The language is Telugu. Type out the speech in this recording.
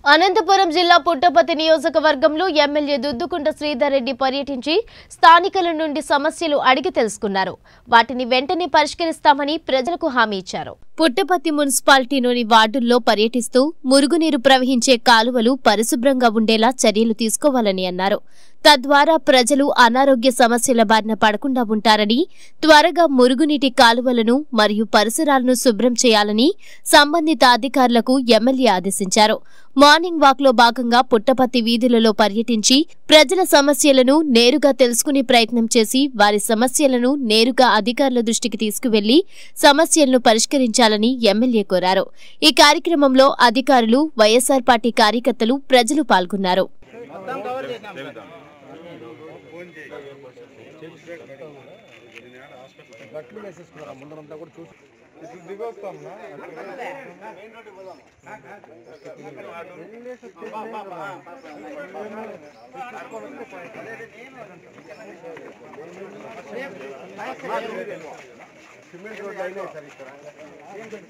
అనంతపురం జిల్లా పుట్టపర్తి నియోజకవర్గంలో ఎమ్మెల్యే దుద్దుకుంట శ్రీధర్ రెడ్డి పర్యటించి స్థానికుల నుండి సమస్యలు అడిగి తెలుసుకున్నారు వాటిని వెంటనే పరిష్కరిస్తామని ప్రజలకు హామీ ఇచ్చారు పుట్టపర్తి మున్సిపాలిటీలోని వార్డుల్లో పర్యటిస్తూ మురుగునీరు ప్రవహించే కాలువలు పరిశుభ్రంగా ఉండేలా చర్యలు తీసుకోవాలని అన్నారు తద్వారా ప్రజలు అనారోగ్య సమస్యల బారిన పడకుండా ఉంటారని త్వరగా మురుగునీటి కాలువలను మరియు పరిసరాలను శుభ్రం చేయాలని సంబంధిత అధికారులకు ఎమ్మెల్యే ఆదేశించారు మార్నింగ్ వాక్ లో భాగంగా పుట్టపత్తి వీధులలో పర్యటించి ప్రజల సమస్యలను నేరుగా తెలుసుకునే ప్రయత్నం చేసి వారి సమస్యలను నేరుగా అధికారుల దృష్టికి తీసుకువెళ్లి సమస్యలను పరిష్కరించాలని ఎమ్మెల్యే కోరారు ఈ కార్యక్రమంలో అధికారులు వైఎస్సార్ పార్టీ కార్యకర్తలు ప్రజలు పాల్గొన్నారు గట్లు వేసేసుకున్నారు ఆ ముందరంతా కూడా చూసి ఇట్లా దిగొస్తాం సిమెంట్ రోడ్ అయినాయి సార్ ఇక్కడ